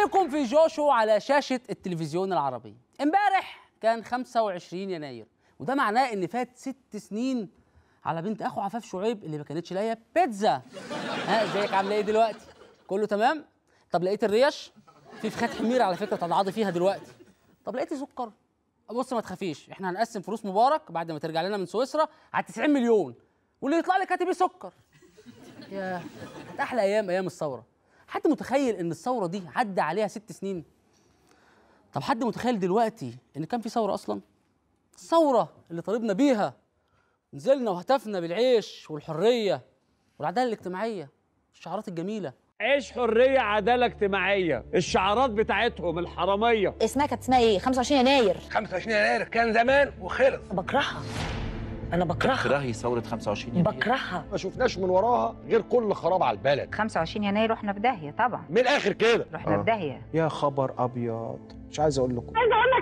بكم في جوشو على شاشة التلفزيون العربي امبارح كان 25 يناير وده معناه ان فات ست سنين على بنت اخو عفاف شعيب اللي ما كانتش لاقيه بيتزا ها ازيك عامله ايه دلوقتي كله تمام طب لقيت الريش في فخاد حمير على فكره تضعضي فيها دلوقتي طب لقيت سكر بص ما تخافيش احنا هنقسم فلوس مبارك بعد ما ترجع لنا من سويسرا على 90 مليون واللي يطلع لك هاتي بيه سكر يا كانت احلى ايام ايام الثوره حد متخيل ان الثوره دي عدى عليها ست سنين طب حد متخيل دلوقتي ان كان في ثوره اصلا الثوره اللي طالبنا بيها نزلنا وهتفنا بالعيش والحريه والعداله الاجتماعيه الشعارات الجميله عيش حريه عداله اجتماعيه الشعارات بتاعتهم الحراميه اسمها كانت اسمها ايه 25 يناير 25 يناير كان زمان وخلص بكرهها انا بكرهها تكرهي ثورة 25 يناير بكرهها ما شفناش من وراها غير كل خراب على البلد 25 يناير رحنا في داهيه طبعا من الاخر كده رحنا في داهيه يا خبر ابيض مش عايز اقول لكم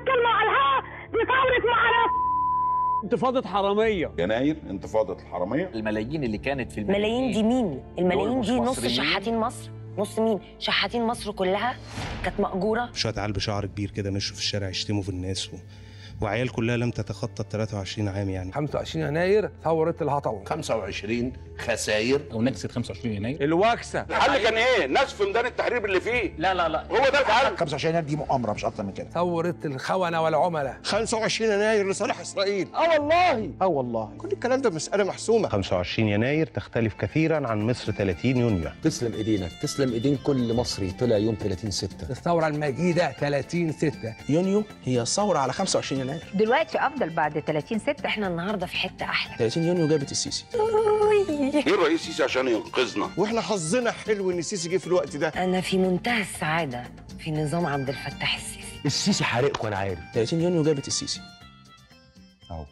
انتفاضه حراميه يناير انتفاضة الحرامية الملايين اللي كانت في ملايين دي مين الملايين مش دي نص مصريين. شحاتين مصر نص مين شحاتين مصر كلها كانت مأجورة شويه عيال بشعر كبير كده مشوا في الشارع يشتموا في الناس و... وعيال كلها لم تتخطى ال 23 عام يعني 25 يناير ثورة الهطل 25 خساير او نكسة 25 يناير الوكسه الحل كان ايه؟ ناس في ميدان التحرير اللي فيه لا لا لا هو ده الحل 25 يناير دي مؤامره مش اكتر من كده ثورة الخونة والعملاء 25 يناير لصالح اسرائيل اه والله اه والله كل الكلام ده مساله محسومه 25 يناير تختلف كثيرا عن مصر 30 يونيو تسلم ايدينك تسلم ايدين كل مصري طلع يوم 30 6 الثورة المجيدة 30 6 يونيو هي ثوره على 25 يناير دلوقتي افضل بعد 30 6 احنا النهارده في حتة احلى 30 يونيو جابت السيسي ايه الرئيس سيسي عشان ينقذنا واحنا حظنا حلو ان السيسي جه في الوقت ده انا في منتهى السعادة في نظام عبد الفتاح السيسي السيسي حارقكم انا عارف 30 يونيو جابت السيسي اهو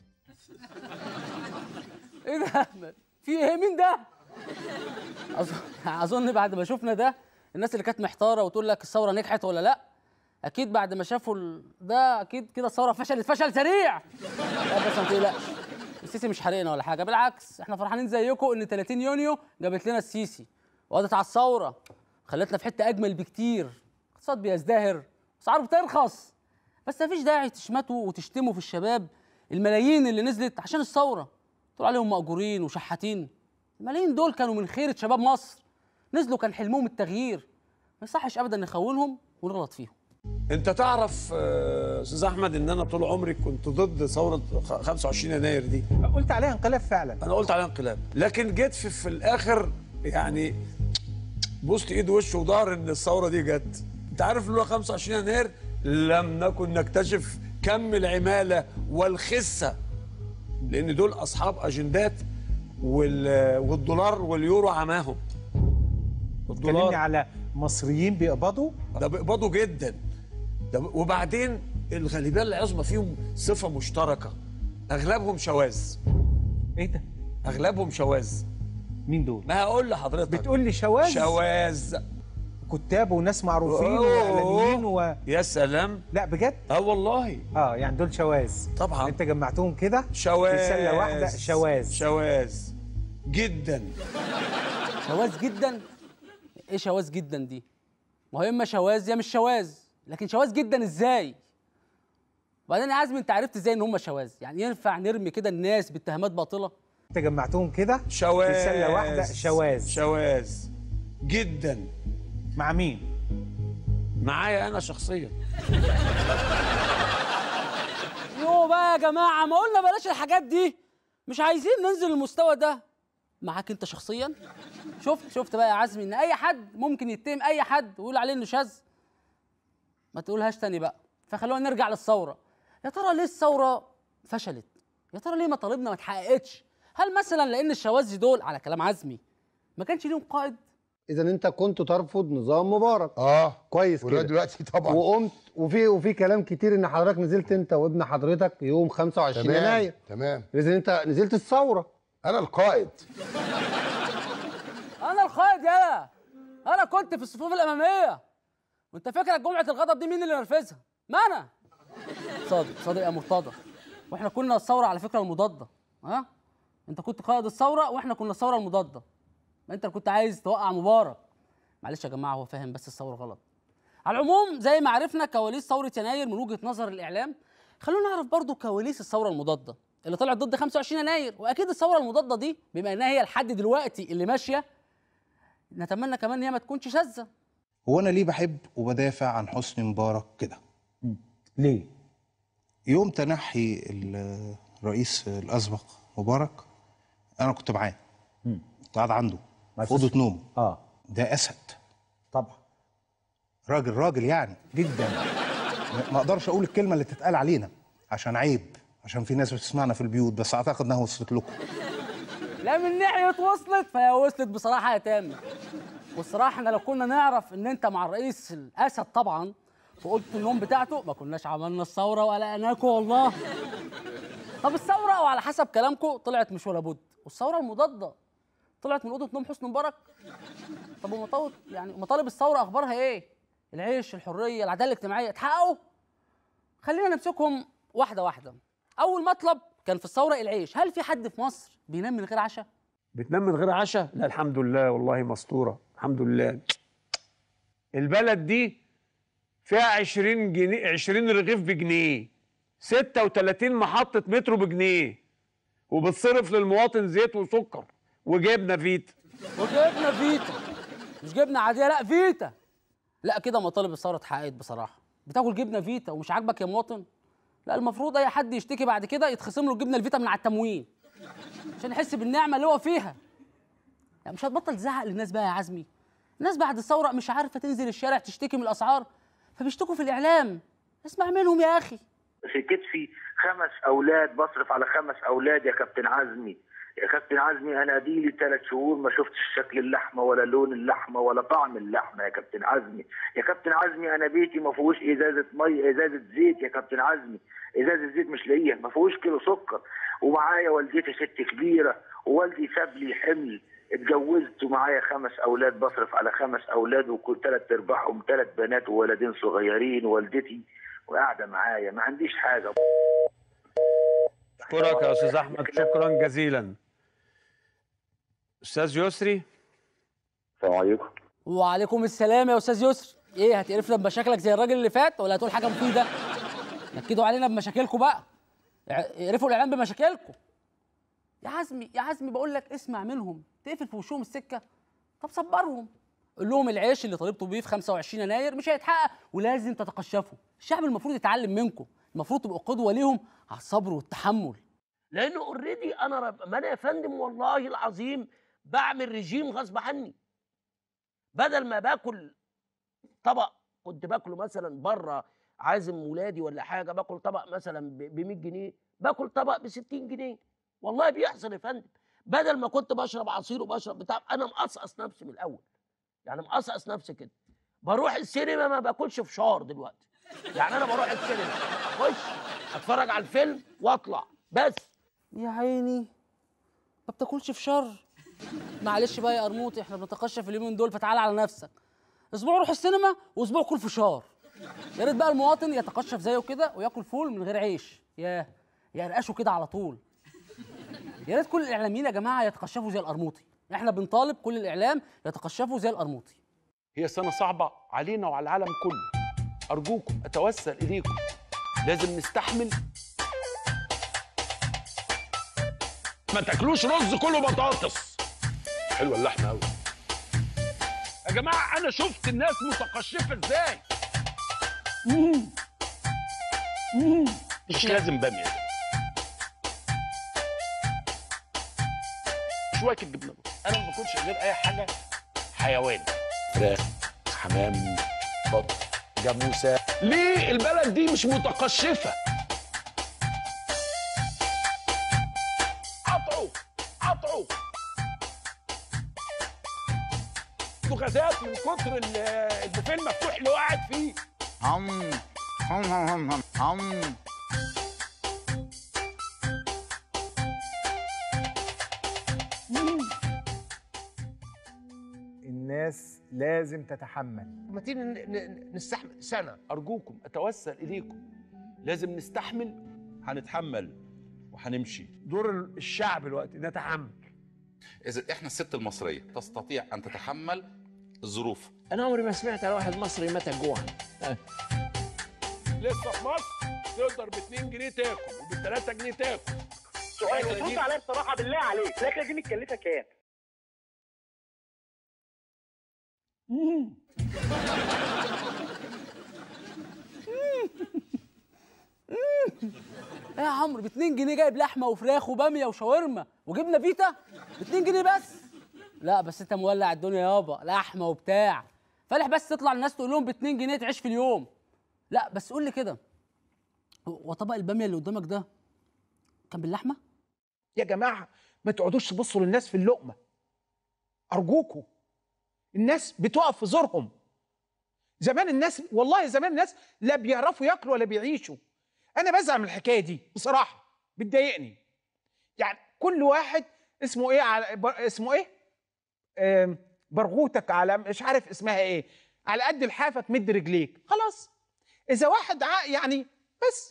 ايه ده يا احمد في ايه مين ده اظن اظن بعد ما شفنا ده الناس اللي كانت محتاره وتقول لك الثوره نجحت ولا لا اكيد بعد ما شافوا ال- ده اكيد كده الثوره فشلت فشل سريع لا بس ما تقلقش السيسي مش حارقنا ولا حاجه بالعكس احنا فرحانين زيكم ان 30 يونيو جابت لنا السيسي وقضت على الثوره خلتنا في حته اجمل بكتير الاقتصاد بيزدهر اسعاره بترخص بس مفيش داعي تشمتوا وتشتموا في الشباب الملايين اللي نزلت عشان الثوره تقول عليهم مأجورين وشحاتين الملايين دول كانوا من خيرة شباب مصر نزلوا كان حلمهم التغيير ما يصحش ابدا نخونهم ونغلط فيهم انت تعرف آه، استاذ احمد ان انا طول عمري كنت ضد ثوره خ- 25 يناير دي قلت عليها انقلاب فعلا انا قلت عليها انقلاب لكن جيت في, في الاخر يعني بوست ايد وش وظهر ان الثوره دي جت انت عارف اللي هو 25 يناير لم نكن نكتشف كم العماله والخسه لان دول اصحاب اجندات وال- والدولار واليورو عماهم كلمني على مصريين بيقبضوا ده بيقبضوا جدا ده ب- وبعدين الغالبيه العظمى فيهم صفه مشتركه اغلبهم شواذ ايه ده اغلبهم شواذ مين دول ما هقول لحضرتك بتقول لي شواذ شواذ كتاب وناس معروفين أوه. واعلاميين و... يا سلام لا بجد اه والله اه يعني دول شواذ طبعا انت جمعتهم كده شواذ في سله واحده شواذ شواذ جدا شواذ جدا ايه شواذ جدا دي ما هو يا اما شواذ يا مش شواذ لكن شواذ جدا ازاي وبعدين يا عزمي انت عرفت ازاي ان هم شواذ يعني ينفع نرمي كده الناس باتهامات باطله انت جمعتهم كده شواذ في سله واحده شواذ شواذ جدا مع مين معايا انا شخصيا يو بقى يا جماعه ما قلنا بلاش الحاجات دي مش عايزين ننزل المستوى ده معاك انت شخصيا شفت شفت بقى يا عزمي ان اي حد ممكن يتهم اي حد ويقول عليه انه شاذ ما تقولهاش تاني بقى فخلونا نرجع للثوره يا ترى ليه الثوره فشلت يا ترى ليه مطالبنا ما اتحققتش هل مثلا لان الشواذ دول على كلام عزمي ما كانش ليهم قائد اذا انت كنت ترفض نظام مبارك اه كويس ولغايه كده دلوقتي طبعا وقمت وفي وفي كلام كتير ان حضرتك نزلت انت وابن حضرتك يوم 25 تمام يناير تمام اذا انت نزلت الثوره انا القائد انا القائد يالا انا كنت في الصفوف الاماميه وانت فاكر جمعه الغضب دي مين اللي نرفزها ما انا صادق صادق يا مرتضى واحنا كنا الثوره على فكره المضاده ها انت كنت قائد الثوره واحنا كنا الثوره المضاده ما انت اللي كنت عايز توقع مبارك معلش يا جماعه هو فاهم بس الثوره غلط على العموم زي ما عرفنا كواليس ثوره يناير من وجهه نظر الاعلام خلونا نعرف برضو كواليس الثوره المضاده اللي طلعت ضد 25 يناير واكيد الثوره المضاده دي بما انها هي لحد دلوقتي اللي ماشيه نتمنى كمان ان هي ما تكونش شاذه هو انا ليه بحب وبدافع عن حسني مبارك كده ليه يوم تنحي الرئيس الاسبق مبارك انا كنت معاه كنت قاعد عنده في اوضه نوم اه ده اسد طبعا راجل راجل يعني جدا ما اقدرش اقول الكلمه اللي تتقال علينا عشان عيب عشان في ناس بتسمعنا في البيوت بس اعتقد انها وصلت لكم لا من ناحيه وصلت فهي وصلت بصراحه يا تامر والصراحه احنا لو كنا نعرف ان انت مع الرئيس الاسد طبعا في اوضه النوم بتاعته ما كناش عملنا الثوره وقلقناكوا والله طب الثوره وعلى حسب كلامكم طلعت مش ولا بد والثوره المضاده طلعت من اوضه نوم حسني مبارك طب ومطالب يعني مطالب الثوره اخبارها ايه العيش الحريه العداله الاجتماعيه اتحققوا خلينا نمسكهم واحده واحده اول مطلب كان في الثوره العيش هل في حد في مصر بينام من غير عشاء بتنام من غير عشاء لا الحمد لله والله مستوره الحمد لله البلد دي فيها 20 جنيه 20 رغيف بجنيه 36 محطة مترو بجنيه وبتصرف للمواطن زيت وسكر وجبنة فيتا وجبنا فيتا مش جبنه عاديه لا فيتا لا كده مطالب الثوره اتحققت بصراحه بتاكل جبنه فيتا ومش عاجبك يا مواطن لا المفروض اي حد يشتكي بعد كده يتخصم له الجبنه الفيتا من على التموين عشان يحس بالنعمه اللي هو فيها يعني مش هتبطل تزعق للناس بقى يا عزمي الناس بعد الثوره مش عارفه تنزل الشارع تشتكي من الاسعار فبيشتكوا في الاعلام اسمع منهم يا اخي في كتفي خمس اولاد بصرف على خمس اولاد يا كابتن عزمي يا كابتن عزمي انا ديلي ثلاث شهور ما شفتش شكل اللحمه ولا لون اللحمه ولا طعم اللحمه يا كابتن عزمي يا كابتن عزمي انا بيتي ما فيهوش ازازه مي ازازه زيت يا كابتن عزمي ازازه زيت مش لاقيها ما فيهوش كيلو سكر ومعايا والدتي ست كبيره ووالدي ساب لي حمل اتجوزت ومعايا خمس اولاد بصرف على خمس اولاد وكل ثلاث ارباعهم ثلاث بنات وولدين صغيرين والدتي وقاعده معايا ما عنديش حاجه اشكرك يا استاذ احمد شكرا جزيلا استاذ يسري السلام عليكم وعليكم السلام يا استاذ يسري ايه هتقرفنا بمشاكلك زي الراجل اللي فات ولا هتقول حاجه مفيده نكدوا علينا بمشاكلكم بقى اقرفوا الاعلام بمشاكلكم يا عزمي يا عزمي بقول لك اسمع منهم تقفل في وشهم السكه طب صبرهم قول لهم العيش اللي طالبتوا بيه في 25 يناير مش هيتحقق ولازم تتقشفوا الشعب المفروض يتعلم منكم المفروض تبقوا قدوه ليهم على الصبر والتحمل لانه اوريدي انا رب... ما انا يا فندم والله العظيم بعمل رجيم غصب عني بدل ما باكل طبق كنت باكله مثلا بره عازم ولادي ولا حاجه باكل طبق مثلا ب 100 جنيه باكل طبق ب 60 جنيه والله بيحصل يا فندم بدل ما كنت بشرب عصير وبشرب بتاع انا مقصقص نفسي من الاول يعني مقصقص نفسي كده بروح السينما ما باكلش فشار دلوقتي يعني انا بروح السينما اخش اتفرج على الفيلم واطلع بس يا عيني ما بتاكلش فشار معلش بقى يا قرموطي احنا بنتقشف اليومين دول فتعالى على نفسك اسبوع روح السينما واسبوع كل فشار يا ريت بقى المواطن يتقشف زيه كده وياكل فول من غير عيش ياه يرقشوا كده على طول يا ريت كل الاعلاميين يا جماعه يتقشفوا زي القرموطي احنا بنطالب كل الاعلام يتقشفوا زي القرموطي هي سنة صعبة علينا وعلى العالم كله أرجوكم أتوسل إليكم لازم نستحمل ما تاكلوش رز كله بطاطس حلوه اللحمه قوي يا جماعة أنا شفت الناس متقشفة إزاي مش لازم باميه شوية الجبنة أنا ما باكلش غير أي حاجة حيوان فراخ حمام بط جاموسه ليه البلد دي مش متقشفة قطعوا قطعوا غازات من كتر ال- البوفيه المفتوح اللي هو قاعد فيه هم هم هم هم هم الناس لازم تتحمل ما تيجي ن- ن- نستحمل سنة أرجوكم أتوسل إليكم لازم نستحمل هنتحمل وهنمشي دور الشعب الوقت نتحمل إذا إحنا الست المصرية تستطيع أن تتحمل الظروف انا عمري ما سمعت على واحد مصري مات جوعا لسه في مصر تقدر ب 2 جنيه تاكل وب 3 جنيه تاكل سؤال الأكلة رد دي- عليا بصراحه بالله عليك الاكله دي متكلفه كام؟ ايه يا عمرو ب 2 جنيه جايب لحمه وفراخ وباميه وشاورما وجبنه فيتا ب 2 جنيه بس لا بس انت مولع الدنيا يابا لحمه وبتاع فالح بس تطلع الناس تقول لهم ب 2 جنيه تعيش في اليوم لا بس قول لي كده هو طبق الباميه اللي قدامك ده كان باللحمه يا جماعه ما تقعدوش تبصوا للناس في اللقمه ارجوكوا الناس بتقف في زورهم زمان الناس والله زمان الناس لا بيعرفوا ياكلوا ولا بيعيشوا انا بزعل من الحكايه دي بصراحه بتضايقني يعني كل واحد اسمه ايه على بر- اسمه ايه آم، برغوتك على مش عارف اسمها ايه على قد الحافه تمد رجليك خلاص اذا واحد ع- يعني بس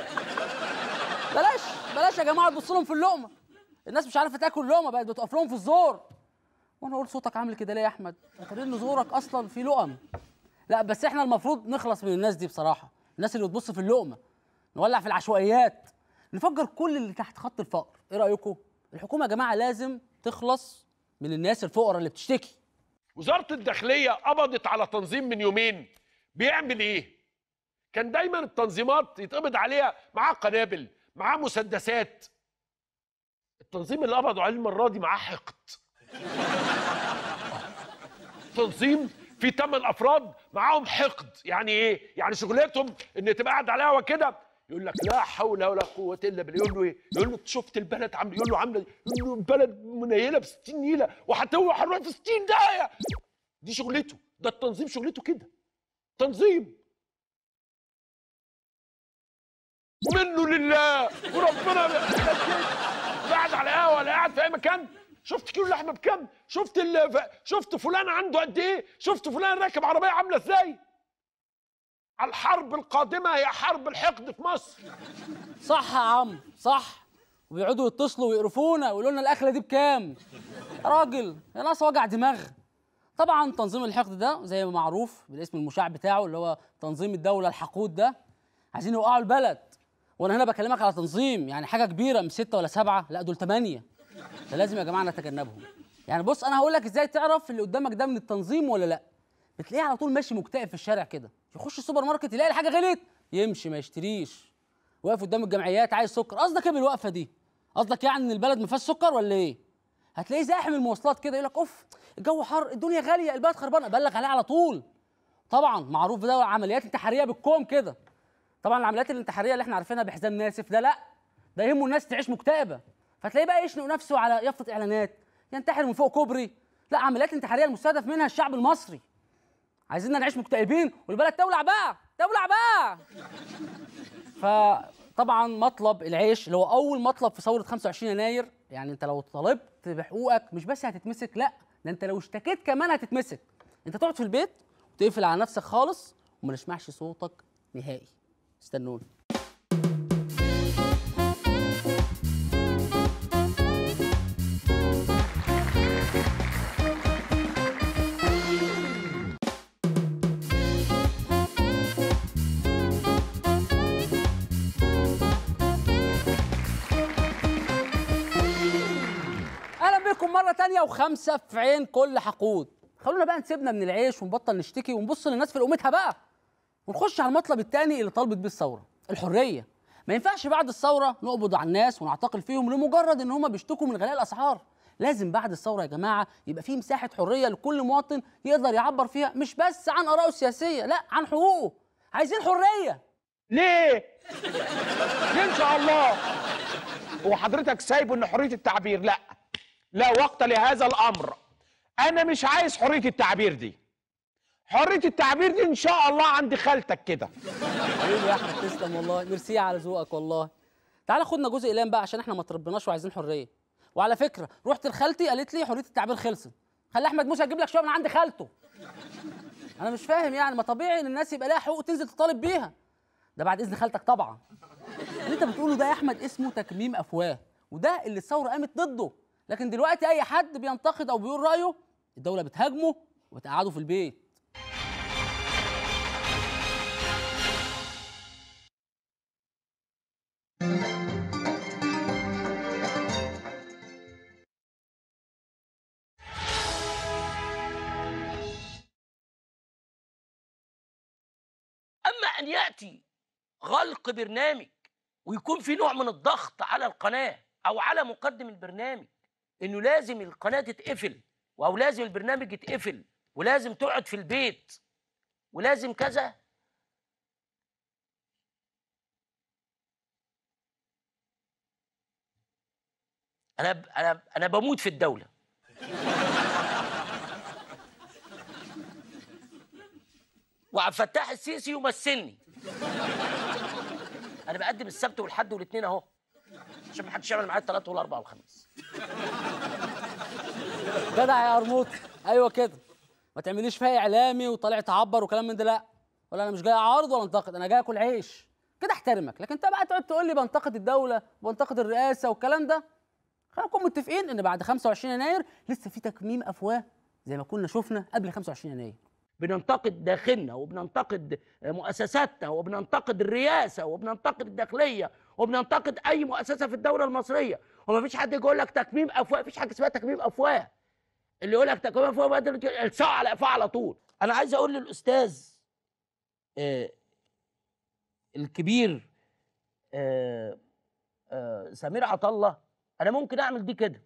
بلاش بلاش يا جماعه تبص لهم في اللقمه الناس مش عارفه تاكل لقمه بقت بتقف لهم في الزور وانا اقول صوتك عامل كده ليه يا احمد انت ان زورك اصلا في لقم لا بس احنا المفروض نخلص من الناس دي بصراحه الناس اللي بتبص في اللقمه نولع في العشوائيات نفجر كل اللي تحت خط الفقر ايه رايكم الحكومه يا جماعه لازم تخلص من الناس الفقراء اللي بتشتكي وزاره الداخليه قبضت على تنظيم من يومين بيعمل ايه كان دايما التنظيمات يتقبض عليها معاه قنابل معاه مسدسات التنظيم اللي قبضوا عليه المره دي معاه حقد تنظيم في ثمان افراد معاهم حقد يعني ايه يعني شغلتهم ان تبقى قاعد على القهوه كده يقول لك لا حول ولا قوه الا بالله يقول له ايه يقول له "أنت شفت البلد عامله يقول له عامله يقول له البلد منيله ب 60 نيله وهتروح هنروح في 60 داهيه دي شغلته ده التنظيم شغلته كده تنظيم ومنه لله وربنا قاعد على قهوه ولا قاعد في اي مكان شفت كيلو اللحمه بكام شفت ال... ف- شفت فلان عنده قد ايه شفت فلان راكب عربيه عامله ازاي الحرب القادمه هي حرب الحقد في مصر صح يا عم صح وبيقعدوا يتصلوا ويقرفونا ويقولوا لنا الاكله دي بكام يا راجل يا ناس وجع دماغ طبعا تنظيم الحقد ده زي ما معروف بالاسم المشاع بتاعه اللي هو تنظيم الدوله الحقود ده عايزين يوقعوا البلد وانا هنا بكلمك على تنظيم يعني حاجه كبيره مش سته ولا سبعه لا دول ثمانيه فلازم يا جماعه نتجنبهم يعني بص انا هقول لك ازاي تعرف اللي قدامك ده من التنظيم ولا لا بتلاقيه على طول ماشي مكتئب في الشارع كده يخش السوبر ماركت يلاقي الحاجه غليت يمشي ما يشتريش واقف قدام الجمعيات عايز سكر قصدك ايه بالوقفه دي قصدك يعني ان البلد ما فيهاش سكر ولا ايه هتلاقيه زاحم المواصلات كده يقول لك اوف الجو حر الدنيا غاليه البلد خربانه بلغ عليه على طول طبعا معروف ده عمليات انتحاريه بالكوم كده طبعا العمليات الانتحاريه اللي احنا عارفينها بحزام ناسف ده لا ده يهمه الناس تعيش مكتئبه فتلاقيه بقى يشنق نفسه على يافطه اعلانات ينتحر من فوق كوبري لا عمليات انتحاريه المستهدف منها الشعب المصري عايزيننا نعيش مكتئبين والبلد تولع بقى تولع بقى فطبعا مطلب العيش اللي هو اول مطلب في ثوره 25 يناير يعني انت لو طالبت بحقوقك مش بس هتتمسك لا ده انت لو اشتكيت كمان هتتمسك انت تقعد في البيت وتقفل على نفسك خالص وما نسمعش صوتك نهائي استنوني اهلا بكم مره تانية وخمسه في عين كل حقود خلونا بقى نسيبنا من العيش ونبطل نشتكي ونبص للناس في لقمتها بقى ونخش على المطلب الثاني اللي طالبت بيه الثوره الحريه ما ينفعش بعد الثوره نقبض على الناس ونعتقل فيهم لمجرد ان هم بيشتكوا من غلاء الاسعار لازم بعد الثوره يا جماعه يبقى في مساحه حريه لكل مواطن يقدر يعبر فيها مش بس عن ارائه السياسيه لا عن حقوقه عايزين حريه ليه؟ ليه ان شاء الله؟ هو حضرتك سايبه ان حريه التعبير لا لا وقت لهذا الامر انا مش عايز حريه التعبير دي حريه التعبير دي ان شاء الله عند خالتك كده حبيبي يا احمد تسلم والله ميرسي على ذوقك والله تعالى خدنا جزء اقلام بقى عشان احنا ما تربناش وعايزين حريه وعلى فكره رحت لخالتي قالت لي حريه التعبير خلصت خلي احمد موسى يجيب لك شويه من عند خالته انا مش فاهم يعني ما طبيعي ان الناس يبقى لها حقوق تنزل تطالب بيها ده بعد اذن خالتك طبعا اللي انت بتقوله ده يا احمد اسمه تكميم افواه وده اللي الثوره قامت ضده لكن دلوقتي اي حد بينتقد او بيقول رايه الدوله بتهاجمه وبتقعده في البيت ان ياتي غلق برنامج ويكون في نوع من الضغط على القناه او على مقدم البرنامج انه لازم القناه تتقفل او لازم البرنامج يتقفل ولازم تقعد في البيت ولازم كذا انا ب- انا انا بموت في الدوله وعبد الفتاح السيسي يمثلني انا بقدم السبت والحد والاثنين اهو عشان ما حدش يعمل معايا الثلاث والاربع والخميس جدع يا قرموط ايوه كده ما تعمليش فيها اعلامي وطالع تعبر وكلام من ده لا ولا انا مش جاي اعارض ولا انتقد انا جاي اكل عيش كده احترمك لكن انت بقى تقعد تقول لي بنتقد الدوله وبنتقد الرئاسه والكلام ده خلينا نكون متفقين ان بعد 25 يناير لسه في تكميم افواه زي ما كنا شفنا قبل 25 يناير بننتقد داخلنا وبننتقد مؤسساتنا وبننتقد الرئاسه وبننتقد الداخليه وبننتقد اي مؤسسه في الدوله المصريه ومفيش حد يقول لك تكميم افواه مفيش حاجه اسمها تكميم افواه اللي يقول لك تكميم افواه بقى دلوقتي الساعه على افواه على طول انا عايز اقول للاستاذ آه الكبير آه آه سمير عطله انا ممكن اعمل دي كده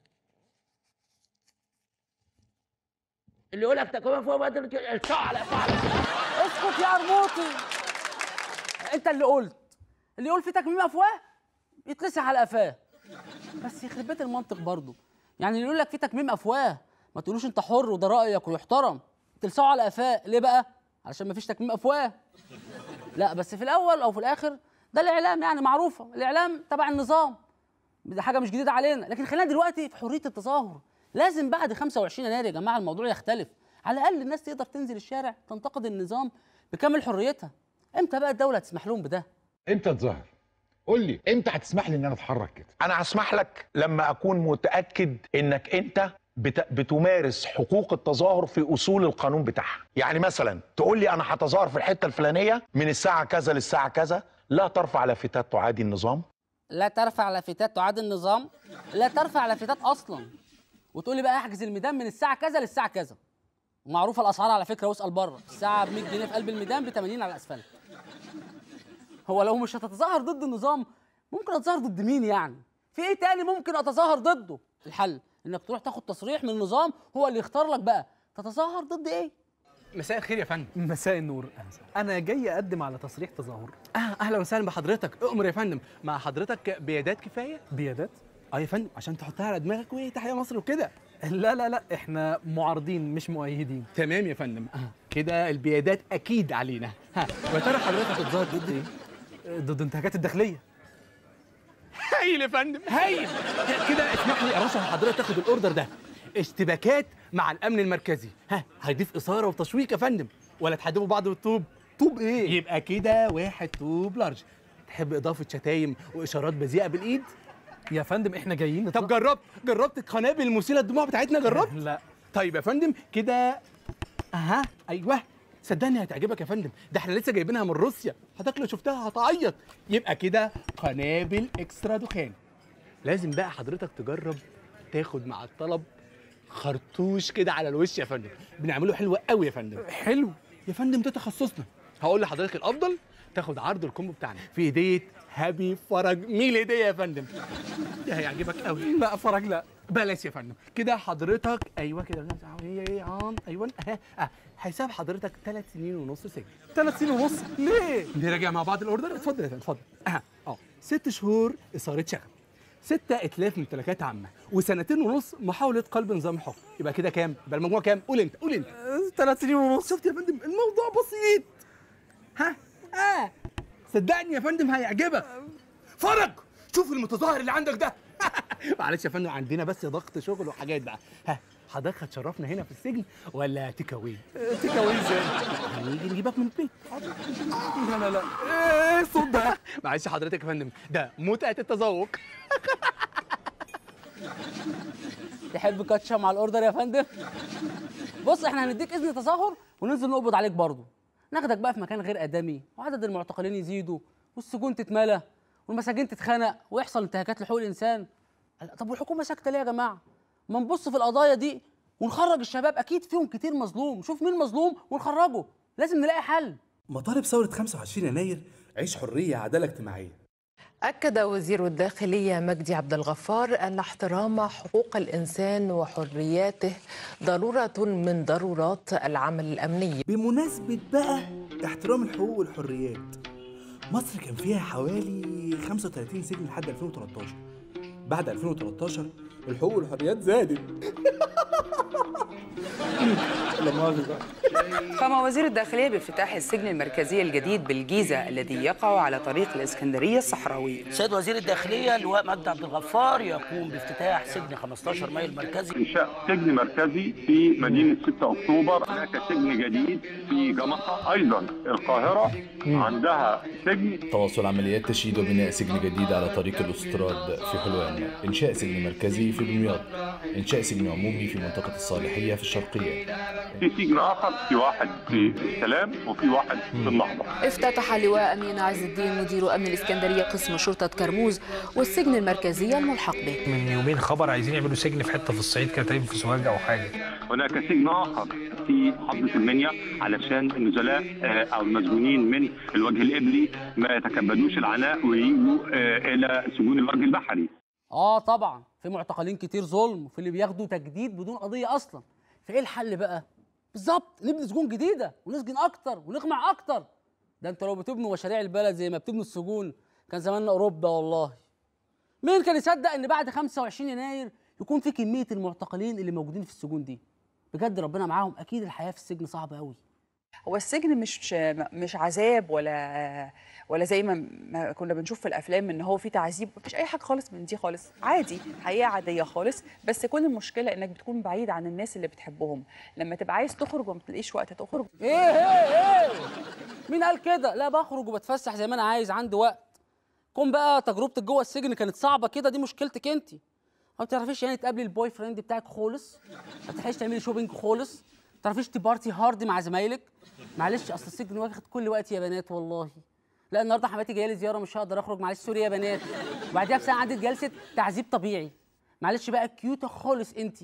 اللي يقول لك تكميم افواه بقى دلوقتي الساعه على افواه على طول اسكت يا قرموطي انت اللي قلت اللي يقول في تكميم افواه يتلسع على قفاه بس يخرب بيت المنطق برضه يعني اللي يقول لك في تكميم افواه ما تقولوش انت حر وده رايك ويحترم تلسعوا على قفاه ليه بقى علشان ما فيش تكميم افواه لا بس في الاول او في الاخر ده الاعلام يعني معروفه الاعلام تبع النظام دي حاجه مش جديده علينا لكن خلينا دلوقتي في حريه التظاهر لازم بعد 25 يناير يا جماعه الموضوع يختلف على الاقل الناس تقدر تنزل الشارع تنتقد النظام بكامل حريتها امتى بقى الدوله تسمح لهم بده امتى تظهر قول لي امتى هتسمح لي ان انا اتحرك كده انا هسمح لك لما اكون متاكد انك انت بت... بتمارس حقوق التظاهر في اصول القانون بتاعها يعني مثلا تقول لي انا هتظاهر في الحته الفلانيه من الساعه كذا للساعه كذا لا ترفع لافتات تعادي النظام لا ترفع لافتات تعادي النظام لا ترفع لافتات اصلا وتقول لي بقى احجز الميدان من الساعه كذا للساعه كذا ومعروفه الاسعار على فكره واسال بره الساعه ب 100 جنيه في قلب الميدان ب 80 على الاسفلت هو لو مش هتتظاهر ضد النظام ممكن اتظاهر ضد مين يعني في ايه تاني ممكن اتظاهر ضده الحل انك تروح تاخد تصريح من النظام هو اللي يختار لك بقى تتظاهر ضد ايه مساء الخير يا فندم مساء النور انا جاي اقدم على تصريح تظاهر اه اهلا وسهلا بحضرتك اؤمر يا فندم مع حضرتك بيادات كفايه بيادات اه يا فندم عشان تحطها على دماغك وايه تحيا مصر وكده لا لا لا احنا معارضين مش مؤيدين تمام يا فندم آه. كده البيادات اكيد علينا ها ويا ترى حضرتك هتتظاهر ضد ايه ضد انتهاكات الداخليه هايل يا فندم هايل كده اسمح لي ارشح لحضرتك تاخد الاوردر ده اشتباكات مع الامن المركزي ها هيضيف اثاره وتشويق يا فندم ولا تحدفوا بعض بالطوب طوب ايه يبقى كده واحد طوب لارج تحب اضافه شتايم واشارات بذيئه بالايد يا فندم احنا جايين طب جربت جربت القنابل المثيره للدموع بتاعتنا جربت لا طيب يا فندم كده اها ايوه صدقني هتعجبك يا فندم ده احنا لسه جايبينها من روسيا حضرتك لو شفتها هتعيط يبقى كده قنابل اكسترا دخان لازم بقى حضرتك تجرب تاخد مع الطلب خرطوش كده على الوش يا فندم بنعمله حلو قوي يا فندم حلو يا فندم ده تخصصنا هقول لحضرتك الافضل تاخد عرض الكومبو بتاعنا في هديه هابي فرج ميل هديه يا فندم ده هيعجبك قوي لا فرج لا بلاش يا فندم كده حضرتك ايوه كده ايوه اه اه حساب حضرتك ثلاث سنين ونص سجن ثلاث سنين ونص ليه؟ نراجع مع بعض الاوردر اتفضل يا فندم اتفضل اه اه ست شهور اثاره شغب ستة اتلاف ممتلكات عامة وسنتين ونص محاولة قلب نظام الحكم يبقى كده كام؟ يبقى المجموع كام؟ قول انت قول انت ثلاث سنين ونص شفت يا فندم الموضوع بسيط ها؟ اه صدقني يا فندم هيعجبك فرج شوف المتظاهر اللي عندك ده معلش يا فندم عندنا بس ضغط شغل وحاجات بقى ها حضرتك هتشرفنا هنا في السجن ولا تيك اواي؟ تيك اواي ازاي؟ هنيجي نجيبك من البيت لا لا لا ايه الصوت ده؟ معلش حضرتك يا فندم ده متعة التذوق تحب كاتشب مع الاوردر يا فندم بص احنا هنديك اذن تظاهر وننزل نقبض عليك برضه ناخدك بقى في مكان غير ادمي وعدد المعتقلين يزيدوا والسجون تتملى والمساجين تتخنق ويحصل انتهاكات لحقوق الانسان طب والحكومه ساكته ليه يا جماعه ما نبص في القضايا دي ونخرج الشباب اكيد فيهم كتير مظلوم شوف مين مظلوم ونخرجه لازم نلاقي حل مطالب ثورة 25 يناير عيش حرية عدالة اجتماعية أكد وزير الداخلية مجدي عبد الغفار أن احترام حقوق الإنسان وحرياته ضرورة من ضرورات العمل الأمني بمناسبة بقى احترام الحقوق والحريات مصر كان فيها حوالي 35 سجن لحد 2013 بعد 2013 الحقوق والحريات زادت لا مؤاخذة قام وزير الداخلية بافتتاح السجن المركزي الجديد بالجيزة الذي يقع على طريق الإسكندرية الصحراوي سيد وزير الداخلية اللواء مجدي عبد الغفار يقوم بافتتاح سجن 15 مايل المركزي إنشاء سجن مركزي في مدينة 6 أكتوبر هناك سجن جديد في جمصة أيضا القاهرة عندها سجن تواصل عمليات تشييد وبناء سجن جديد على طريق الاستراد في حلوان إنشاء سجن مركزي في دمياط إنشاء سجن عمومي في منطقة الصالحية في الشرقية في سجن آخر في واحد في السلام وفي واحد في النهضة افتتح اللواء أمين عز الدين مدير أمن الإسكندرية قسم شرطة كرموز والسجن المركزي الملحق به من يومين خبر عايزين يعملوا سجن في حته في الصعيد كده تقريبا في سوهاج او حاجه هناك سجن آخر في محافظة المنيا علشان النزلاء آه، أو المسجونين من الوجه الإبلي ما يتكبدوش العناء ويجوا آه، إلى سجون الوجه البحري اه طبعا في معتقلين كتير ظلم وفي اللي بياخدوا تجديد بدون قضيه اصلا فايه الحل بقى بالظبط نبني سجون جديده ونسجن اكتر ونقمع اكتر ده انت لو بتبنوا مشاريع البلد زي ما بتبنوا السجون كان زماننا اوروبا والله مين كان يصدق ان بعد 25 يناير يكون في كميه المعتقلين اللي موجودين في السجون دي بجد ربنا معاهم اكيد الحياه في السجن صعبه قوي هو السجن مش مش عذاب ولا ولا زي ما ما كنا بنشوف في الافلام ان هو في تعذيب مفيش اي حاجه خالص من دي خالص عادي حياه عاديه خالص بس كل المشكله انك بتكون بعيد عن الناس اللي بتحبهم لما تبقى عايز تخرج وما تلاقيش وقت تخرج ايه ايه ايه مين قال كده لا بخرج وبتفسح زي ما انا عايز عندي وقت كون بقى تجربتك جوه السجن كانت صعبه كده دي مشكلتك انت ما بتعرفيش يعني تقابلي البوي فريند بتاعك خالص ما بتلحقيش تعملي شوبينج خالص ما بتعرفيش تبارتي هارد مع زمايلك معلش اصل السجن واخد كل وقت يا بنات والله لا النهارده حماتي جايه لي زياره مش هقدر اخرج معلش سوري يا بنات وبعديها بساعه عدت جلسه تعذيب طبيعي معلش بقى كيوته خالص انت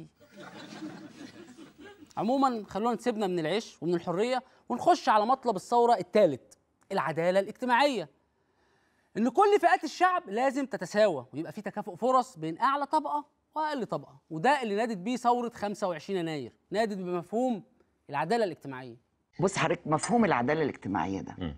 عموما خلونا نسيبنا من العيش ومن الحريه ونخش على مطلب الثوره الثالث العداله الاجتماعيه ان كل فئات الشعب لازم تتساوى ويبقى في تكافؤ فرص بين اعلى طبقه واقل طبقه وده اللي نادت بيه ثوره 25 يناير نادت بمفهوم العداله الاجتماعيه بص حضرتك مفهوم العداله الاجتماعيه ده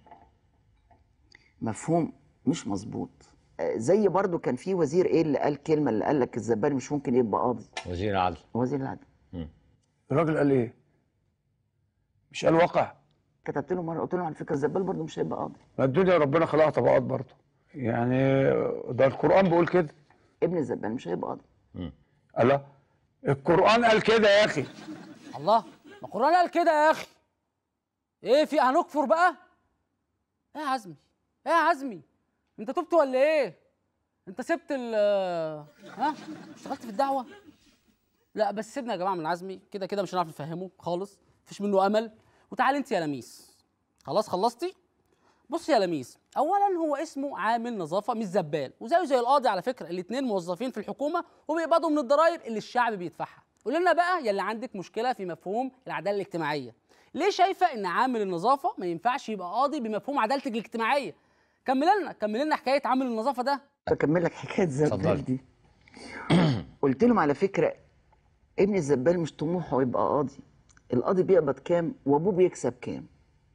مفهوم مش مظبوط آه، زي برضو كان في وزير ايه اللي قال كلمه اللي قال لك الزبال مش ممكن يبقى قاضي وزير العدل وزير العدل الراجل قال ايه؟ مش قال واقع كتبت له مره قلت له على فكره الزبال برضو مش هيبقى قاضي ما الدنيا ربنا خلقها طبقات برضه يعني ده القرآن بيقول كده ابن الزبال مش هيبقى قاضي الله القرآن قال كده يا أخي الله ما القرآن قال كده يا أخي إيه في هنكفر بقى؟ إيه يا عزمي؟ إيه يا عزمي؟ أنت تبت ولا إيه؟ أنت سبت ال ها؟ اشتغلت في الدعوة؟ لا بس سيبنا يا جماعة من عزمي كده كده مش هنعرف نفهمه خالص مفيش منه أمل وتعالي أنت يا لميس خلاص خلصتي؟ بص يا لميس اولا هو اسمه عامل نظافه مش زبال وزيه زي القاضي على فكره الاثنين موظفين في الحكومه وبيقبضوا من الضرايب اللي الشعب بيدفعها قول لنا بقى يا اللي عندك مشكله في مفهوم العداله الاجتماعيه ليه شايفه ان عامل النظافه ما ينفعش يبقى قاضي بمفهوم عدالتك الاجتماعيه كمل لنا كمل لنا حكايه عامل النظافه ده بكمل لك حكايه اتفضلي. الزبال دي قلت لهم على فكره ابن الزبال مش طموحه يبقى قاضي القاضي بيقبض كام وابوه بيكسب كام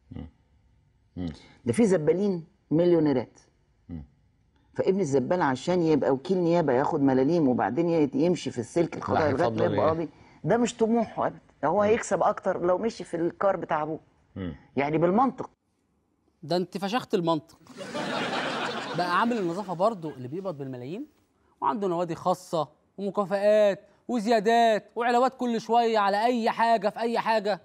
ده في زبالين مليونيرات فابن الزبال عشان يبقى وكيل نيابه ياخد ملاليم وبعدين ي- يمشي في السلك القضائي لغايه ما هيفضل يبقى إيه؟ قاضي ده مش طموحه ابدا ده هو هيكسب اكتر لو مشي في الكار بتاع ابوه يعني بالمنطق ده انت فشخت المنطق بقى عامل النظافه برضه اللي بيقبض بالملايين وعنده نوادي خاصه ومكافآت وزيادات وعلاوات كل شويه على اي حاجه في اي حاجه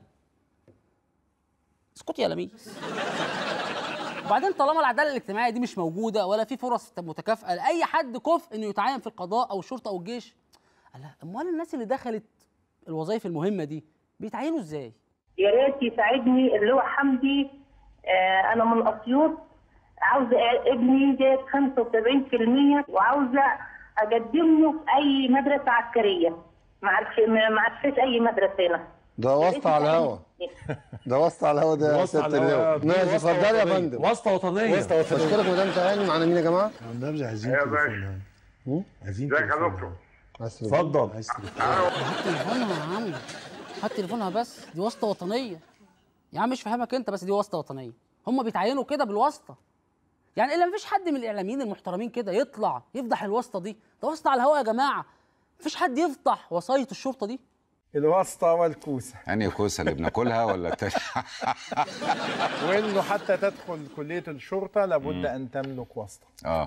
اسكت يا لميس وبعدين طالما العداله الاجتماعيه دي مش موجوده ولا في فرص متكافئه لاي حد كفء انه يتعين في القضاء او الشرطه او الجيش لا امال الناس اللي دخلت الوظائف المهمه دي بيتعينوا ازاي يا ريت يساعدني اللي هو حمدي آه انا من اسيوط عاوزه ابني جايب 75% وعاوزه اقدم له في اي مدرسه عسكريه ما عرفش ما عرفش اي مدرسه هنا ده واسطة على الهوا ده واسطة على الهوا ده يا واسطة على سيادة الهوا. النائب ماشي واسطة اتفضل يا وطنية. فندم واسطة وطنية. واسطة وطنية بشكرك مدام تهاني معانا مين يا جماعة؟ النبي عايزين يا تليفون باشا. عايزين ازيك يا تليفون. دكتور؟ عايز تليفون. اتفضل. عايز تليفون. هات تليفونها يا عم هات تليفونها بس دي واسطه وطنيه يا عم مش فاهمك انت بس دي واسطه وطنيه هم بيتعينوا كده بالواسطه يعني الا مفيش حد من الاعلاميين المحترمين كده يطلع يفضح الواسطه دي ده واسطه على الهواء يا جماعه مفيش حد يفضح وسايط الشرطه دي الواسطة والكوسة أنهي كوسة اللي بناكلها ولا التانية؟ وإنه حتى تدخل كلية الشرطة لابد أن تملك واسطة اه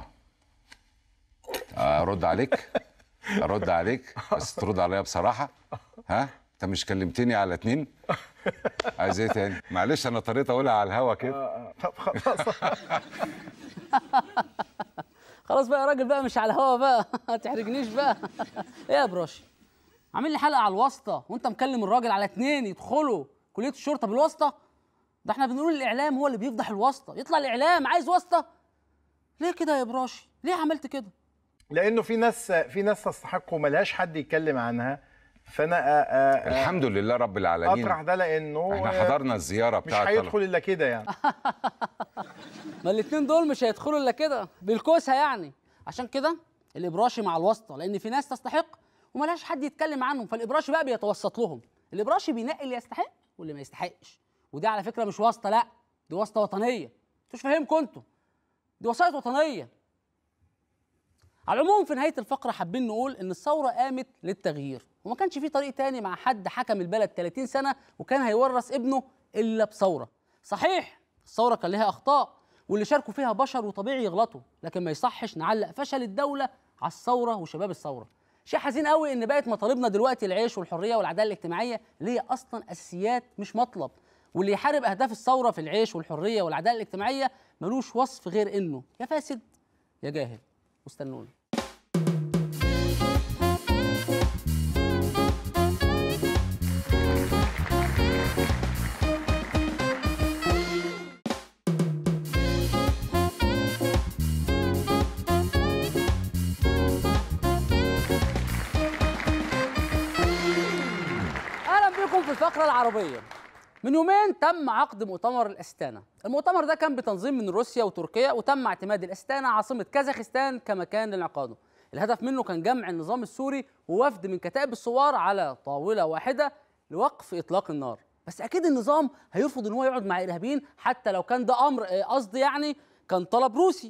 ارد عليك ارد عليك بس ترد عليا بصراحه ها انت مش كلمتني على اتنين عايز ايه تاني معلش انا اضطريت اقولها على الهوا كده طب خلاص خلاص بقى يا راجل بقى مش على الهوا بقى ما تحرجنيش بقى ايه يا براشي عامل لي حلقه على الواسطه وانت مكلم الراجل على اتنين يدخلوا كليه الشرطه بالواسطه ده احنا بنقول الاعلام هو اللي بيفضح الواسطه يطلع الاعلام عايز واسطه ليه كده يا براشي ليه عملت كده لأنه في ناس في ناس تستحق وملهاش حد يتكلم عنها فأنا آه، آه، آه، الحمد لله رب العالمين أطرح ده لأنه احنا آه، حضرنا الزياره مش بتاعت هيدخل إلا كده يعني ما الاتنين دول مش هيدخلوا الا كده بالكوسه يعني عشان كده الابراشي مع الواسطه لان في ناس تستحق وملهاش حد يتكلم عنهم فالابراشي بقى بيتوسط لهم الابراشي بينقي اللي يستحق واللي ما يستحقش ودي على فكره مش واسطه لا دي واسطه وطنيه انتوا مش فاهمكم انتوا دي وسائط وطنيه على العموم في نهايه الفقره حابين نقول ان الثوره قامت للتغيير وما كانش في طريق تاني مع حد حكم البلد 30 سنه وكان هيورث ابنه الا بثوره صحيح الثوره كان لها اخطاء واللي شاركوا فيها بشر وطبيعي يغلطوا لكن ما يصحش نعلق فشل الدوله على الثوره وشباب الثوره شيء حزين قوي ان بقت مطالبنا دلوقتي العيش والحريه والعداله الاجتماعيه اللي هي اصلا اساسيات مش مطلب واللي يحارب اهداف الثوره في العيش والحريه والعداله الاجتماعيه ملوش وصف غير انه يا فاسد يا جاهل واستنوني اهلا بكم في الفقره العربيه من يومين تم عقد مؤتمر الاستانا المؤتمر ده كان بتنظيم من روسيا وتركيا وتم اعتماد الاستانا عاصمه كازاخستان كمكان لانعقاده الهدف منه كان جمع النظام السوري ووفد من كتائب الثوار على طاوله واحده لوقف اطلاق النار بس اكيد النظام هيرفض ان هو يقعد مع ارهابيين حتى لو كان ده امر آه، قصدي يعني كان طلب روسي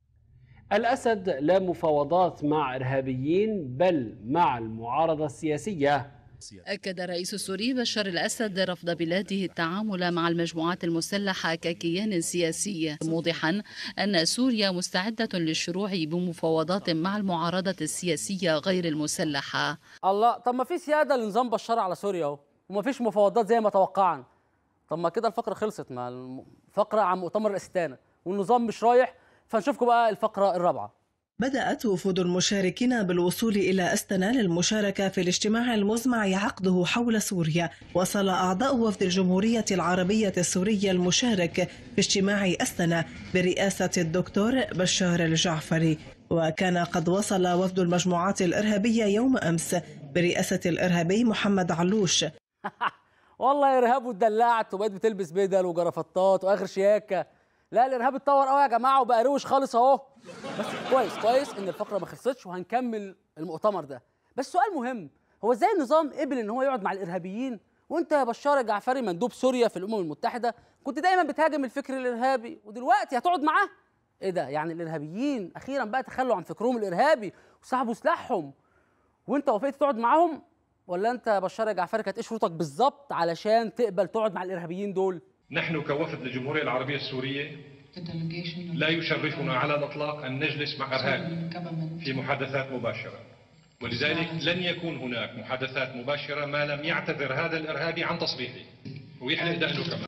الأسد لا مفاوضات مع إرهابيين بل مع المعارضة السياسية أكد الرئيس السوري بشار الأسد رفض بلاده التعامل مع المجموعات المسلحة ككيان سياسي موضحا أن سوريا مستعدة للشروع بمفاوضات مع المعارضة السياسية غير المسلحة الله طب ما في سياده لنظام بشار على سوريا اهو وما فيش مفاوضات زي ما توقعنا طب ما كده الفقره خلصت مع الفقره عن مؤتمر الاستانه والنظام مش رايح فنشوفكم بقى الفقره الرابعه بدأت وفود المشاركين بالوصول إلى أستنا للمشاركة في الاجتماع المزمع عقده حول سوريا وصل أعضاء وفد الجمهورية العربية السورية المشارك في اجتماع أستنا برئاسة الدكتور بشار الجعفري وكان قد وصل وفد المجموعات الإرهابية يوم أمس برئاسة الإرهابي محمد علوش والله ارهاب واتدلعت وبقيت بتلبس بدل وجرافطات واخر شياكه لا الارهاب اتطور قوي يا جماعه وبقى روش خالص اهو بس كويس كويس ان الفقره ما خلصتش وهنكمل المؤتمر ده بس سؤال مهم هو ازاي النظام قبل ان هو يقعد مع الارهابيين وانت يا بشار الجعفري مندوب سوريا في الامم المتحده كنت دايما بتهاجم الفكر الارهابي ودلوقتي هتقعد معاه ايه ده يعني الارهابيين اخيرا بقى تخلوا عن فكرهم الارهابي وسحبوا سلاحهم وانت وافقت تقعد معاهم ولا انت يا بشار الجعفري كانت ايه شروطك بالظبط علشان تقبل تقعد مع الارهابيين دول نحن كوفد للجمهورية العربية السورية لا يشرفنا على الإطلاق أن نجلس مع إرهابي في محادثات مباشرة ولذلك لن يكون هناك محادثات مباشرة ما لم يعتذر هذا الإرهابي عن تصريحه ويحلق دقنه كمان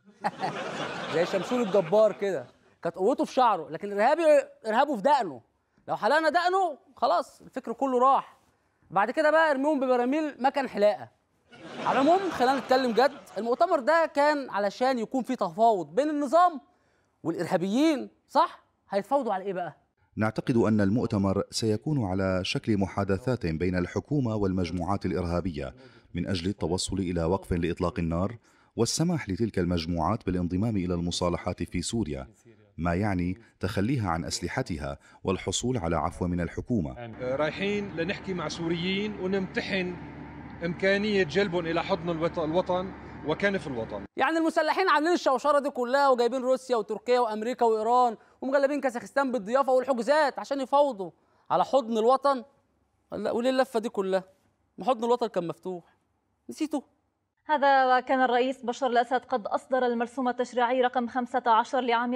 زي شمشون الجبار كده كانت قوته في شعره لكن الارهابي ارهابه في دقنه لو حلقنا دقنه خلاص الفكر كله راح بعد كده بقى ارميهم ببراميل مكان حلاقه على العموم خلينا نتكلم جد المؤتمر ده كان علشان يكون في تفاوض بين النظام والارهابيين صح هيتفاوضوا على ايه بقى نعتقد أن المؤتمر سيكون على شكل محادثات بين الحكومة والمجموعات الإرهابية من أجل التوصل إلى وقف لإطلاق النار والسماح لتلك المجموعات بالانضمام إلى المصالحات في سوريا ما يعني تخليها عن أسلحتها والحصول على عفو من الحكومة رايحين لنحكي مع سوريين ونمتحن إمكانية جلبهم إلى حضن الوط- الوطن وكنف الوطن يعني المسلحين عاملين الشوشره دي كلها وجايبين روسيا وتركيا وامريكا وايران ومغلبين كازاخستان بالضيافه والحجوزات عشان يفاوضوا على حضن الوطن لا وليه اللفه دي كلها؟ ما حضن الوطن كان مفتوح نسيته هذا وكان الرئيس بشار الأسد قد أصدر المرسوم التشريعي رقم 15 لعام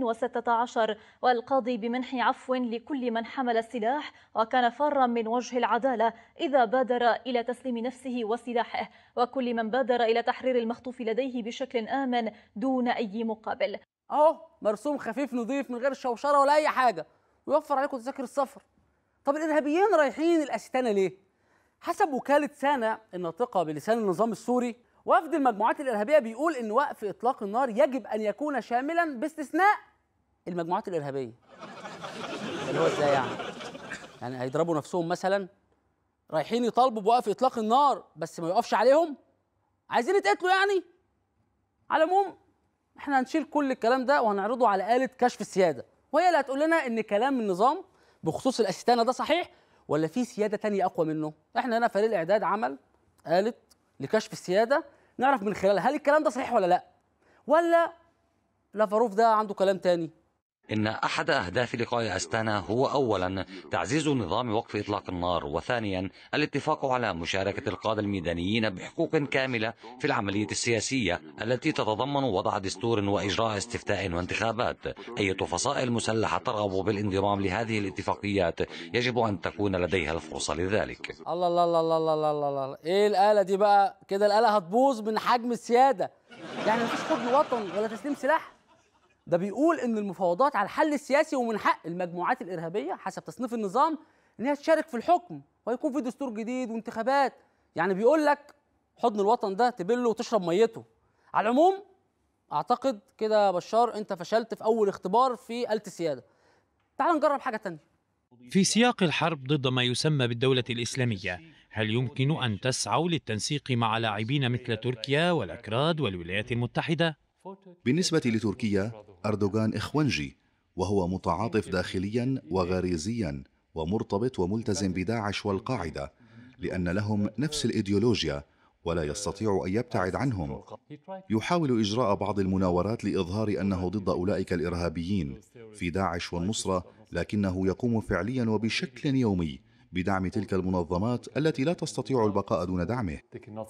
2016 والقاضي بمنح عفو لكل من حمل السلاح وكان فارا من وجه العدالة إذا بادر إلى تسليم نفسه وسلاحه وكل من بادر إلى تحرير المخطوف لديه بشكل آمن دون أي مقابل اهو مرسوم خفيف نظيف من غير شوشره ولا اي حاجه ويوفر عليكم تذاكر السفر طب الارهابيين رايحين الاستانه ليه حسب وكاله سانا الناطقه بلسان النظام السوري وفد المجموعات الارهابيه بيقول ان وقف اطلاق النار يجب ان يكون شاملا باستثناء المجموعات الارهابيه اللي هو ازاي يعني يعني هيضربوا نفسهم مثلا رايحين يطالبوا بوقف اطلاق النار بس ما يقفش عليهم عايزين يتقتلوا يعني على العموم احنا هنشيل كل الكلام ده وهنعرضه على آلة كشف السيادة وهي اللي هتقول لنا ان كلام النظام بخصوص الاستانة ده صحيح ولا في سيادة تانية أقوى منه احنا هنا فريق الإعداد عمل آلة لكشف السيادة نعرف من خلالها هل الكلام ده صحيح ولا لا ولا لافاروف ده عنده كلام تاني إن أحد أهداف لقاء أستانا هو أولا تعزيز نظام وقف إطلاق النار وثانيا الاتفاق على مشاركة القادة الميدانيين بحقوق كاملة في العملية السياسية التي تتضمن وضع دستور وإجراء استفتاء وانتخابات أي فصائل مسلحة ترغب بالانضمام لهذه الاتفاقيات يجب أن تكون لديها الفرصة لذلك الله الله الله الله الله الله الله, الله. ايه الآلة دي بقى كده الآلة هتبوظ من حجم السيادة يعني مفيش حضن وطن ولا تسليم سلاح ده بيقول ان المفاوضات على الحل السياسي ومن حق المجموعات الارهابيه حسب تصنيف النظام ان هي تشارك في الحكم ويكون في دستور جديد وانتخابات يعني بيقول لك حضن الوطن ده تبله وتشرب ميته على العموم اعتقد كده يا بشار انت فشلت في اول اختبار في آلة السياده تعال نجرب حاجه تانية في سياق الحرب ضد ما يسمى بالدولة الإسلامية هل يمكن أن تسعوا للتنسيق مع لاعبين مثل تركيا والأكراد والولايات المتحدة؟ بالنسبة لتركيا أردوغان إخوانجي وهو متعاطف داخليا وغريزيا ومرتبط وملتزم بداعش والقاعدة لأن لهم نفس الإيديولوجيا ولا يستطيع أن يبتعد عنهم يحاول إجراء بعض المناورات لإظهار أنه ضد أولئك الإرهابيين في داعش والنصرة لكنه يقوم فعليا وبشكل يومي بدعم تلك المنظمات التي لا تستطيع البقاء دون دعمه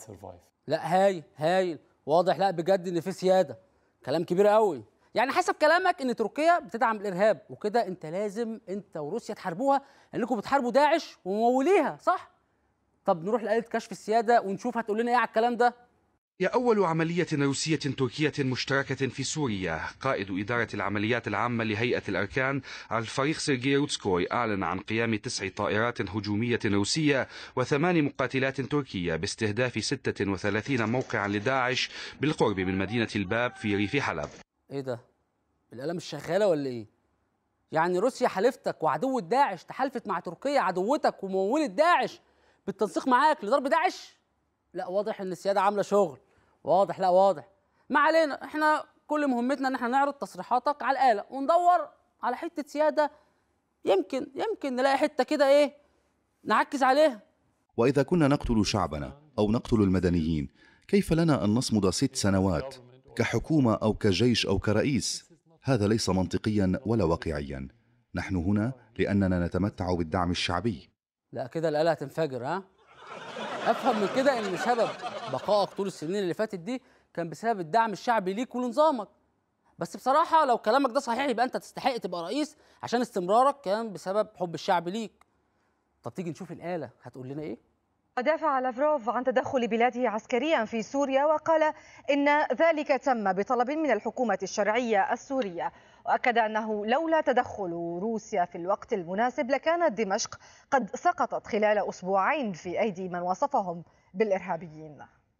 لا هايل هايل واضح لا بجد ان في سياده كلام كبير قوي يعني حسب كلامك ان تركيا بتدعم الارهاب وكده انت لازم انت وروسيا تحاربوها لانكم بتحاربوا داعش ومموليها صح طب نروح لآلة كشف السياده ونشوف هتقول لنا ايه على الكلام ده هي أول عملية روسية تركية مشتركة في سوريا قائد إدارة العمليات العامة لهيئة الأركان الفريق سيرجي روتسكوي أعلن عن قيام تسع طائرات هجومية روسية وثمان مقاتلات تركية باستهداف 36 موقعا لداعش بالقرب من مدينة الباب في ريف حلب ايه ده الآلة مش شغاله ولا ايه يعني روسيا حليفتك وعدو داعش تحالفت مع تركيا عدوتك وممولة داعش بالتنسيق معاك لضرب داعش لا واضح ان السياده عامله شغل واضح لا واضح ما علينا احنا كل مهمتنا ان احنا نعرض تصريحاتك على الآلة وندور على حتة سيادة يمكن يمكن نلاقي حتة كده ايه نعكز عليها وإذا كنا نقتل شعبنا أو نقتل المدنيين كيف لنا أن نصمد ست سنوات كحكومة أو كجيش أو كرئيس هذا ليس منطقيا ولا واقعيا نحن هنا لأننا نتمتع بالدعم الشعبي لا كده الآلة هتنفجر ها افهم من كده ان سبب بقائك طول السنين اللي فاتت دي كان بسبب الدعم الشعبي ليك ولنظامك بس بصراحة لو كلامك ده صحيح يبقى انت تستحق تبقى رئيس عشان استمرارك كان بسبب حب الشعب ليك طب تيجي نشوف الآلة هتقول لنا ايه ودافع لافروف عن تدخل بلاده عسكريا في سوريا وقال إن ذلك تم بطلب من الحكومة الشرعية السورية وأكد أنه لولا تدخل روسيا في الوقت المناسب لكانت دمشق قد سقطت خلال أسبوعين في أيدي من وصفهم بالإرهابيين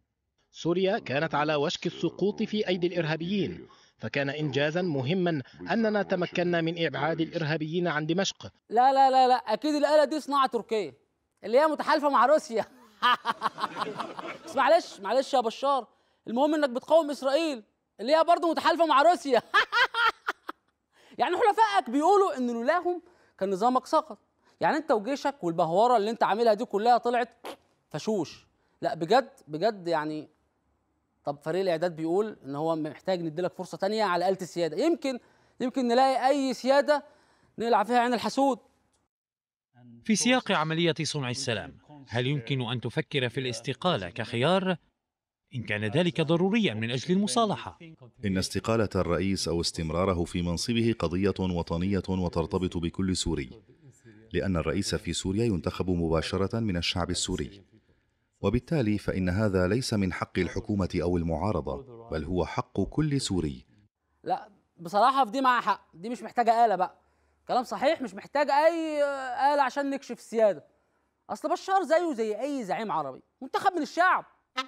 سوريا كانت على وشك السقوط في أيدي الإرهابيين فكان إنجازا مهما أننا تمكنا من إبعاد الإرهابيين عن دمشق لا لا لا لا اكيد الآلة دي صناعة تركية اللي هي متحالفة مع روسيا بس معلش معلش يا بشار المهم انك بتقاوم اسرائيل اللي هي برضه متحالفه مع روسيا يعني حلفائك بيقولوا ان لولاهم كان نظامك سقط يعني انت وجيشك والبهوره اللي انت عاملها دي كلها طلعت فشوش لا بجد بجد يعني طب فريق الاعداد بيقول ان هو محتاج نديلك فرصه تانية على آلة السياده يمكن يمكن نلاقي اي سياده نلعب فيها عين الحسود في سياق عملية صنع السلام هل يمكن أن تفكر في الاستقالة كخيار؟ إن كان ذلك ضروريا من أجل المصالحة إن استقالة الرئيس أو استمراره في منصبه قضية وطنية وترتبط بكل سوري لأن الرئيس في سوريا ينتخب مباشرة من الشعب السوري وبالتالي فإن هذا ليس من حق الحكومة أو المعارضة بل هو حق كل سوري لا بصراحه في دي معاها حق دي مش محتاجه آلة بقى كلام صحيح مش محتاج اي آلة عشان نكشف السياده اصل بشار زيه زي اي زعيم عربي منتخب من الشعب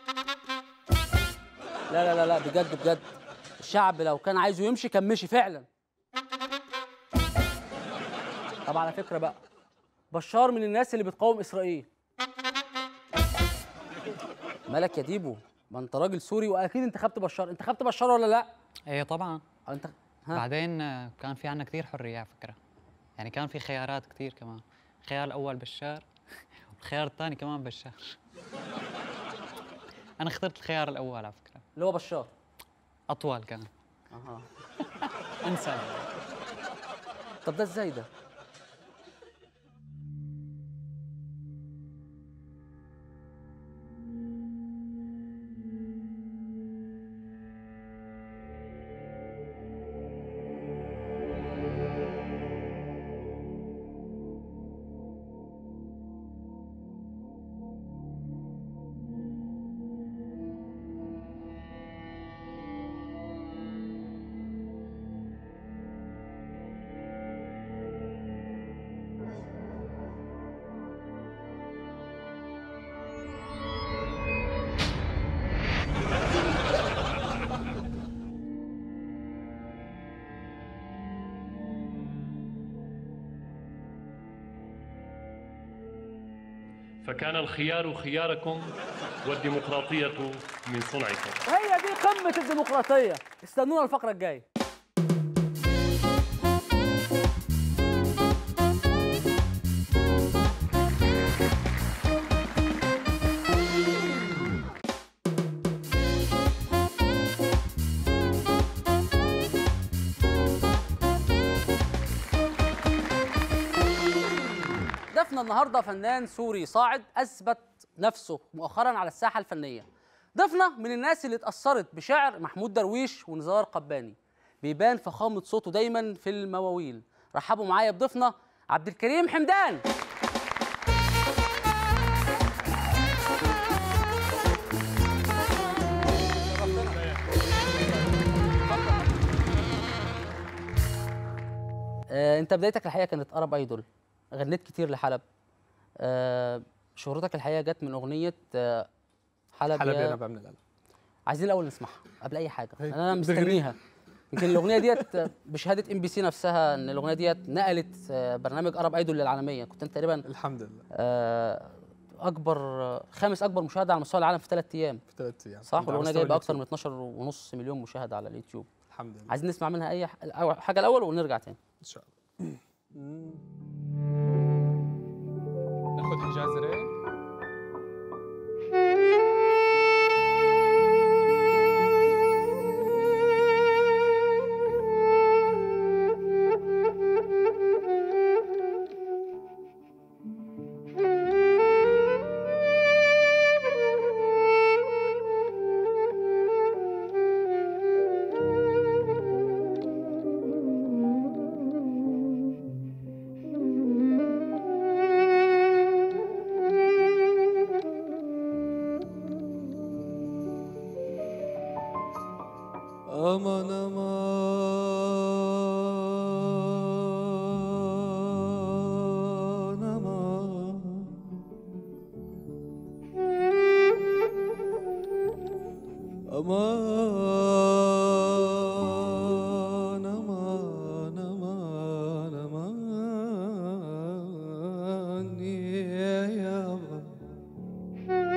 لا لا لا لا بجد بجد الشعب لو كان عايزه يمشي كان مشي فعلا طب على فكره بقى بشار من الناس اللي بتقاوم اسرائيل مالك يا ديبو ما انت راجل سوري واكيد انتخبت بشار انتخبت بشار ولا لا ايه طبعا انت بعدين آه، كان في عنا كثير حريه على فكره يعني كان في خيارات كثير كمان الخيار الاول بشار والخيار الثاني كمان بشار انا اخترت الخيار الاول على فكره اللي هو بشار اطول كان اها انسى طب ده ازاي ده فكان الخيار خياركم والديمقراطية من صنعكم هي دي قمه الديمقراطيه استنونا الفقره الجايه ضيفنا النهارده فنان سوري صاعد اثبت نفسه مؤخرا على الساحه الفنيه ضيفنا من الناس اللي اتاثرت بشعر محمود درويش ونزار قباني بيبان فخامه صوته دايما في المواويل رحبوا معايا بضيفنا عبد الكريم حمدان آه، انت بدايتك الحقيقه كانت ارب ايدول غنيت كتير لحلب آه، شهرتك الحقيقه جت من اغنيه آه، حلب, حلب يا يا نبع من القلب عايزين الاول نسمعها قبل اي حاجه هي لأن انا دغري. مستنيها يمكن الاغنيه ديت آه، بشهاده ام بي سي نفسها ان الاغنيه ديت نقلت آه، برنامج ارب ايدول للعالميه كنت انت تقريبا الحمد لله آه، اكبر آه، خامس اكبر مشاهده على مستوى العالم في ثلاث ايام في ثلاث ايام صح على والاغنيه مستوى جايبه اكتر اليوتيوب. من 12 ونص مليون مشاهده على اليوتيوب الحمد لله عايزين نسمع منها اي ح- الأول- حاجه الاول ونرجع تاني ان شاء الله ناخد حجاز رايق aman aman aman aman aman aman aman ya ya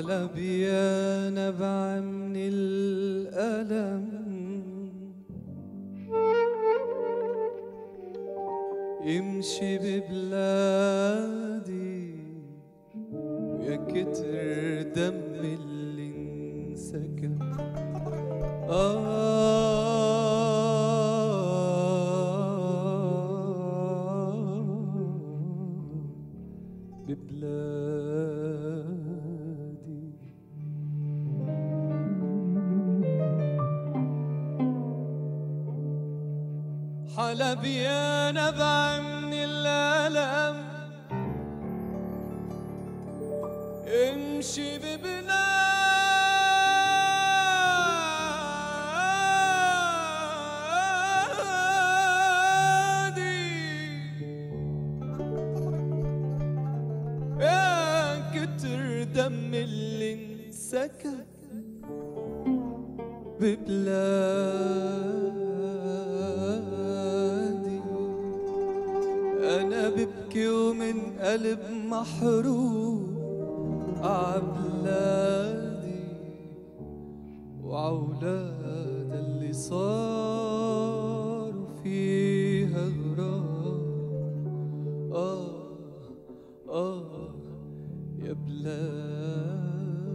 حلبي يا نبع من الألم امشي ببلادي ويا كتر دم اللي انسكب آه ببلادي حلبي يا نبع من الألم امشي ببلادي يا كتر دم اللي انسكب ببلادي أنا ببكي ومن قلب محروق عبلادي وعولاد اللي صاروا فيها غراب آه آه يا بلادي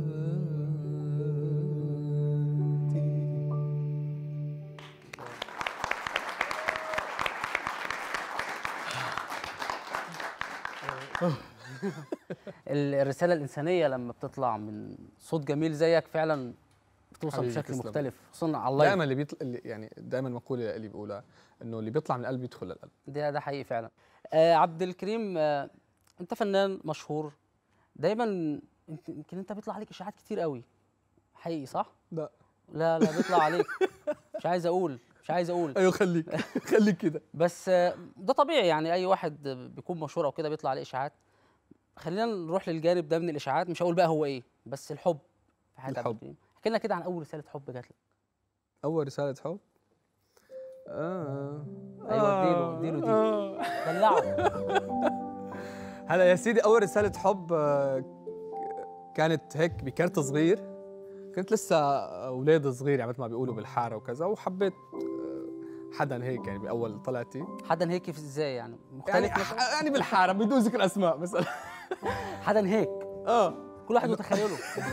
ال- الرساله الانسانيه لما بتطلع من صوت جميل زيك فعلا بتوصل حبيبي بشكل تسلم. مختلف خصوصا على اللايف دائما اللي بيطلع اللي يعني دائما مقوله اللي بيقولها انه اللي بيطلع من القلب يدخل للقلب ده ده حقيقي فعلا آه عبد الكريم آه انت فنان مشهور دايما انت يمكن انت بيطلع عليك اشاعات كتير قوي حقيقي صح لا لا لا بيطلع عليك مش عايز اقول مش عايز اقول ايوه خليك خليك كده بس آه، ده طبيعي يعني اي واحد بيكون مشهور او كده بيطلع عليه اشاعات خلينا نروح للجانب ده من الاشاعات مش هقول بقى هو ايه بس الحب في حياه عبد الحب. الكريم احكي لنا كده عن اول رساله حب جات لك اول رساله حب آه. ايوه اديله اديله دي دلعه هلا يا سيدي اول رساله حب آه، كانت هيك بكارت صغير كنت لسه اولاد صغير يعني مثل ما بيقولوا بالحاره وكذا وحبيت آه، حدا هيك يعني باول طلعتي حدا هيك في ازاي يعني مختلف يعني مثلا يعني بالحاره بدون ذكر اسماء مثلا حدا هيك اه كل واحد متخيله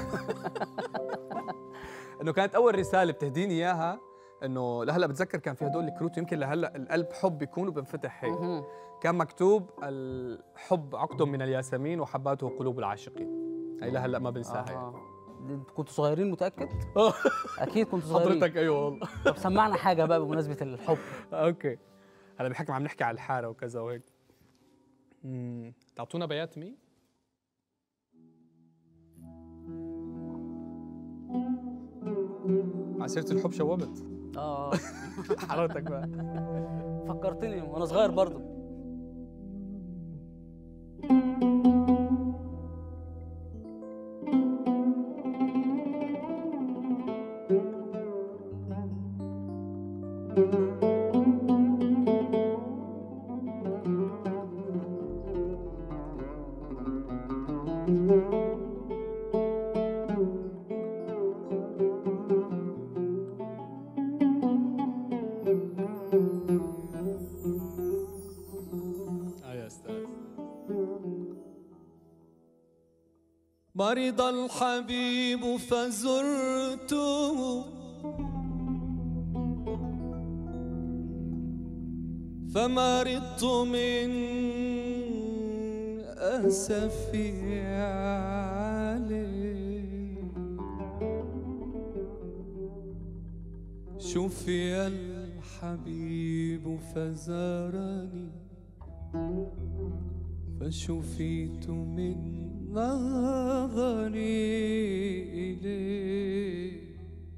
انه كانت اول رساله بتهديني اياها انه لهلا بتذكر كان في هدول الكروت يمكن لهلا القلب حب بيكون وبنفتح هيك كان مكتوب الحب عقد من الياسمين وحباته قلوب العاشقين هي لهلا ما بنساها يعني. آه. دي انتوا كنتوا صغيرين متاكد آه. اكيد كنتوا صغيرين حضرتك ايوه والله طب سمعنا حاجه بقى بمناسبه الحب اوكي هلا بحكم عم نحكي على الحاره وكذا وهيك امم تعطونا بيات مين على سيره الحب شوبت اه حضرتك بقى فكرتني وانا صغير برضو اه يا استاذ مرض الحبيب فزرته فمرضت من أسفي عليه شفي الحبيب فزارني فشفيت من نظري إليه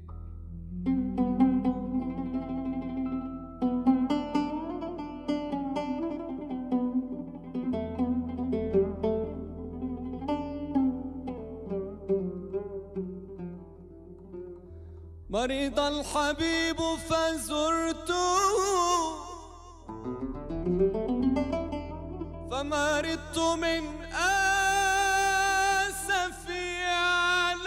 مرض الحبيب فزرته فمرضت من آسفي عليه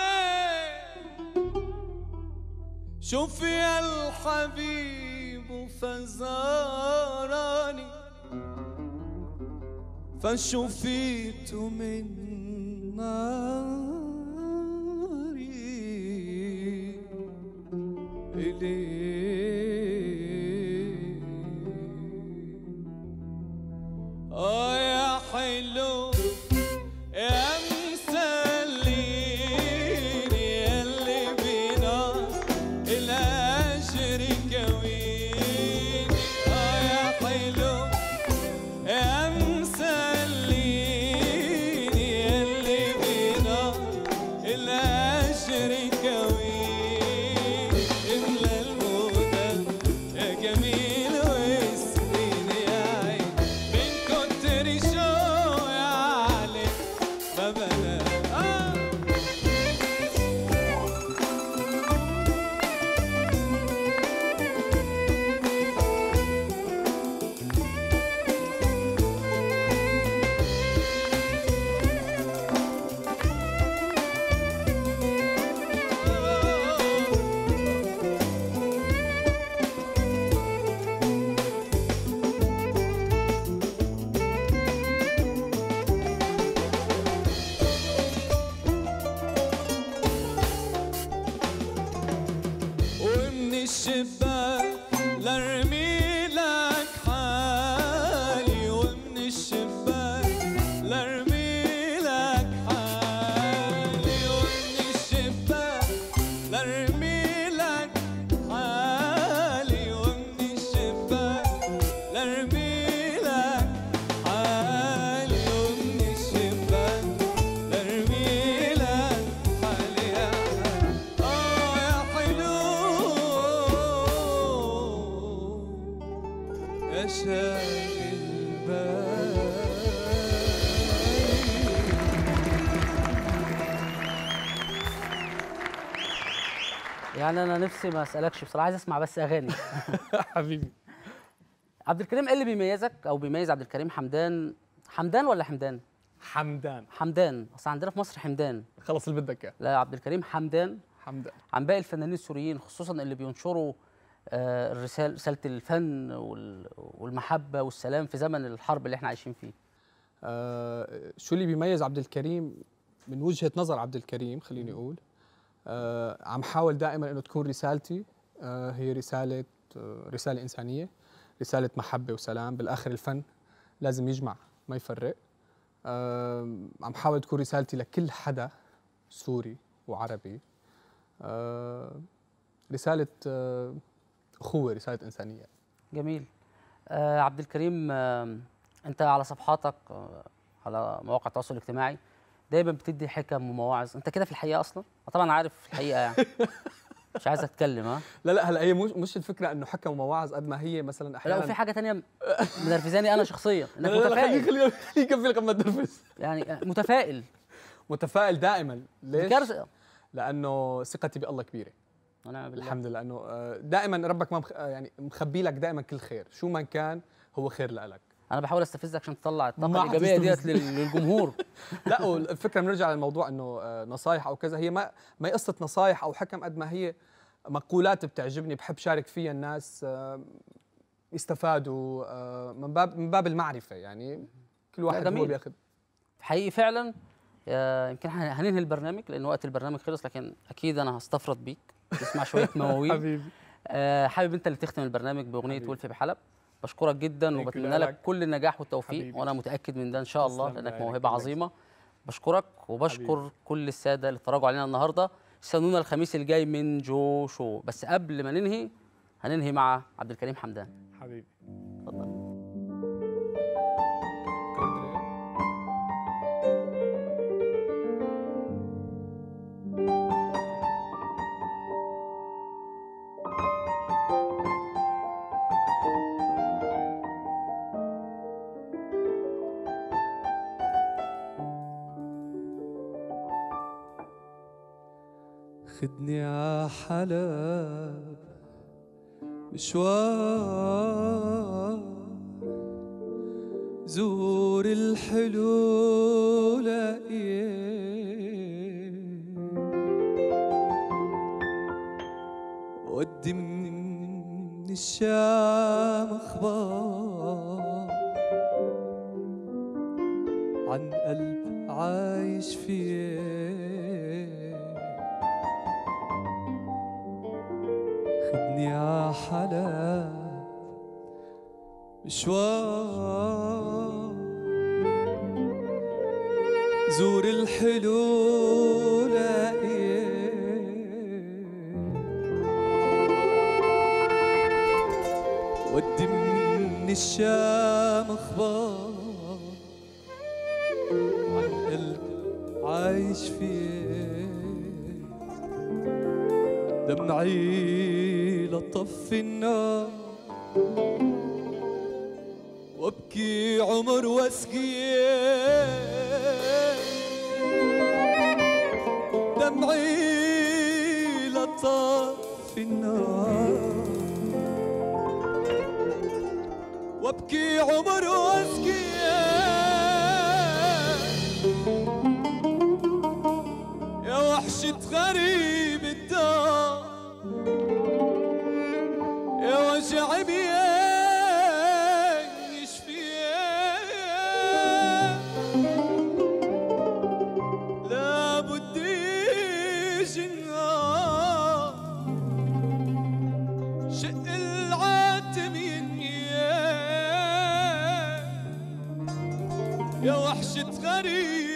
شوف يا الحبيب فزارني فشفيت من ناري إليه آه يا حلو يا مسليني يلي بينا الأجر كويني آه يا حلو يا مسليني يلي بينا الأجر كويني إملا المدى يا جميل واسقيني يا عين من كتر شوقي عليك ما بلا آه ومن الشباك لارمي لك حالي ومن الشباك لارمي لك حالي ومن الشباك لارمي لك حالي ومن الشباك لارمي لك حالي ومن الشباك لارمي لك حالي يا آه يا حلو يا شاغل بالي يعني انا نفسي ما اسالكش بصراحه عايز اسمع بس اغاني حبيبي عبد الكريم ايه اللي بيميزك او بيميز عبد الكريم حمدان حمدان ولا حمدان حمدان حمدان اصل عندنا في مصر حمدان خلص اللي بدك اياه لا عبد الكريم حمدان حمدان عن باقي الفنانين السوريين خصوصا اللي بينشروا آه، الرسالة رسالة الفن وال- والمحبة والسلام في زمن الحرب اللي احنا عايشين فيه آه شو اللي بيميز عبد الكريم من وجهة نظر عبد الكريم خليني أقول آه عم حاول دائما أنه تكون رسالتي آه هي رسالة آه رسالة إنسانية رسالة محبة وسلام بالآخر الفن لازم يجمع ما يفرق آه عم حاول تكون رسالتي لكل حدا سوري وعربي آه رسالة آه أخوة رسالة إنسانية جميل آه عبد الكريم آه انت على صفحاتك آه على مواقع التواصل الاجتماعي دايما بتدي حكم ومواعظ انت كده في الحقيقه اصلا طبعا عارف الحقيقه يعني مش عايز اتكلم ها لا لا هلا هي مش مش الفكرة إنه حكم ومواعظ قد ما هي مثلا لا أحيانا وفي حاجه تانية منرفزاني انا شخصيا انك لا لا لا خليه متفائل خليه خليه يكفي لك اما تنرفز يعني متفائل متفائل دائما ليش؟ كارثة. لانه ثقتي بالله كبيره ونعم بالله الحمد لله انه آه، دائما ربك ما مخ... آه، يعني مخبي لك دائما كل خير شو ما كان هو خير لك انا بحاول استفزك عشان تطلع الطاقه ما الايجابيه ديت حتستفز. لل- للجمهور لا والفكره بنرجع للموضوع انه آه، نصايح او كذا هي ما ما هي قصه نصايح او حكم قد ما هي مقولات بتعجبني بحب شارك فيها الناس آه، يستفادوا آه، من باب من باب المعرفه يعني كل واحد هو جميل. بياخذ حقيقي فعلا آه، يمكن هن- هننهي البرنامج لان وقت البرنامج خلص لكن اكيد انا هستفرد بيك تسمع شويه مواويل حبيبي. آه، حابب انت اللي تختم البرنامج باغنيه ولفي بحلب بشكرك جدا وبتمنى لك لك. كل النجاح والتوفيق حبيبي. وانا متاكد من ده ان شاء الله تسلم لانك لك، موهبه الله عظيمه بشكرك وبشكر كل الساده اللي اتفرجوا علينا النهارده استنونا الخميس الجاي من جو شو بس قبل ما ننهي هننهي مع عبد الكريم حمدان حبيبي خدني ع حلب مشوار زور الحلو لاقيه ودي من الشام اخبار عن قلب عايش فيه خدني ع حلا مشوار زور الحلو ودي من الشام اخبار عن قلب عايش فيه دمعي لطف النار وابكي عمر واسقي دمعي لطف النار وابكي عمر واسقي يا وحشة غريب الدار يا وجع بيعيش فيه لابد يجي النار شق العاتم ينهي يا وحشة غريب